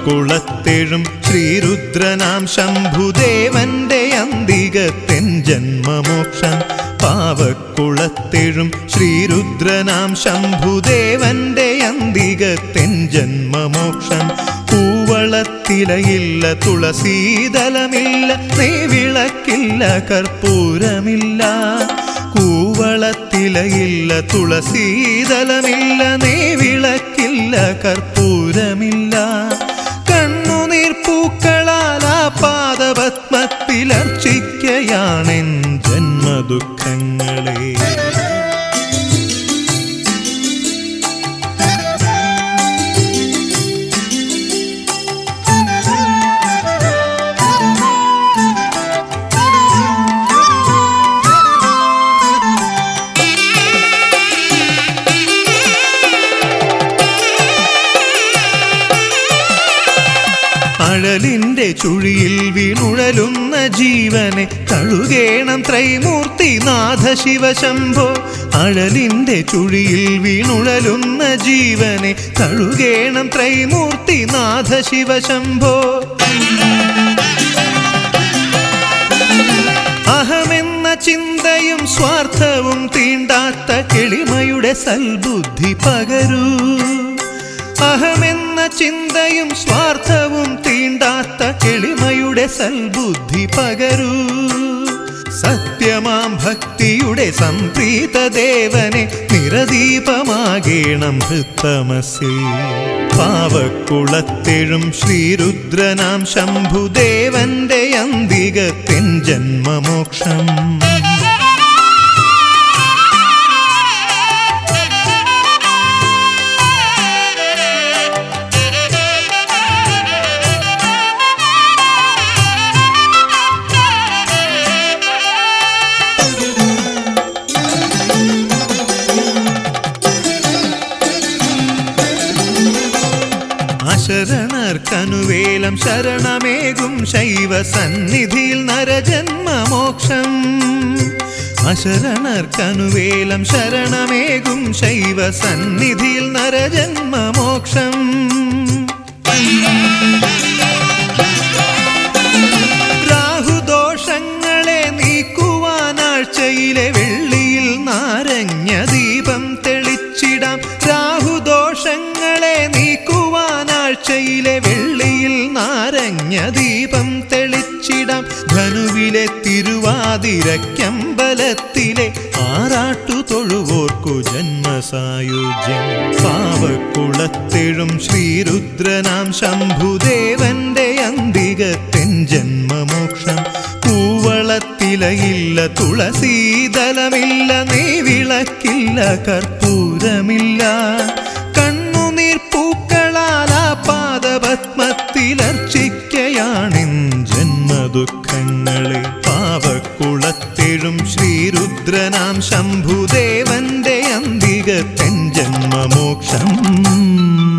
പാവക്കുളത്തെഴും ശ്രീരുദ്രനാം ശംഭുദേവന്റെ അന്തികത്തെൻ ജന്മമോക്ഷം പാവക്കുളത്തെഴും ശ്രീരുദ്രനാം ശംഭുദേവന്റെ അന്തികത്തെൻ ജന്മമോക്ഷം പൂവളത്തിലയില്ല തുളസീതലമില്ല നെയ്വിളക്കില്ല കർപ്പൂരമില്ല കൂവളത്തിലയില്ല തുളസീതലമില്ല നെയ്വിളക്കില്ല കർപ്പൂരമില്ല കണ്ണുനീർ പൂക്കളാൽ ആ പാദപത്മത്തിലർച്ചിക്കയാണെൻ ജന്മദുഃഖങ്ങളെ അഴലിന്റെ ചുഴിയിൽ വീണുഴലുന്ന ജീവനെ തഴുകേണം ത്രൈമൂർത്തി നാഥ ശിവശംഭോ അഴലിന്റെ ചുഴിയിൽ വീണുഴലുന്ന ജീവനെ തഴുകേണം ത്രൈമൂർത്തി നാഥ ശിവശംഭോ അഹമെന്ന ചിന്തയും സ്വാർത്ഥവും തീണ്ടാത്ത കിളിമയുടെ സൽബുദ്ധി പകരൂ അഹമെന്ന ചിന്തയും സ്വാർത്ഥവും തീണ്ടാത്ത കിളിമയുടെ സൽബുദ്ധി പകരൂ സത്യമാം ഭക്തിയുടെ സംപ്രീത ദേവനെ നിറദീപമാകേണം ഹൃത്തമസിൽ പാവക്കുളത്തെഴും ശ്രീരുദ്രനാം ശംഭുദേവന്റെ അന്തികത്തിൻ ജന്മമോക്ഷം അശരണർക്കനുവേലം ശരണമേകും ശൈവ സന്നിധിയിൽ നരജന്മമോക്ഷം അശരണർക്കനുവേലം ശരണമേകും ശൈവ സന്നിധിയിൽ നരജന്മമോക്ഷം രാഹുദോഷങ്ങളെ നീക്കുവാനാഴ്ചയിലെ വെള്ളിയിൽ നാരങ്ങ ദീപം തെളിച്ചിടാം രാഹുദോഷങ്ങളെ നീക്കുവാനാഴ്ചയിലെ വെള്ളിയിൽ നാരങ്ങ ദീപം തെളിച്ചിടാം ധനുവിലെ തിരുവാതിരക്കമ്പലത്തിലെ ആറാട്ടു തൊഴുവോർക്കു ജന്മസായുജ്യം പാവക്കുളത്തെഴും ശ്രീരുദ്രനാം ശംഭുദേവന്റെ അന്തികത്തെൻ ജന്മമോക്ഷം പൂവളത്തിലയില്ല തുളസീതലമില്ല നെയ്വിളക്കില്ല കർപ്പൂരമില്ല കണ്ണുനീർ പൂക്കളാൽ ആ പാദപത്മത്തിലർച്ചിക്കയാണിൻ ജന്മദുഃഖങ്ങളെ പാവക്കുളത്തെഴും ശ്രീരുദ്രനാം ശംഭുദേവന്റെ അന്തികത്തെൻ ജന്മമോക്ഷം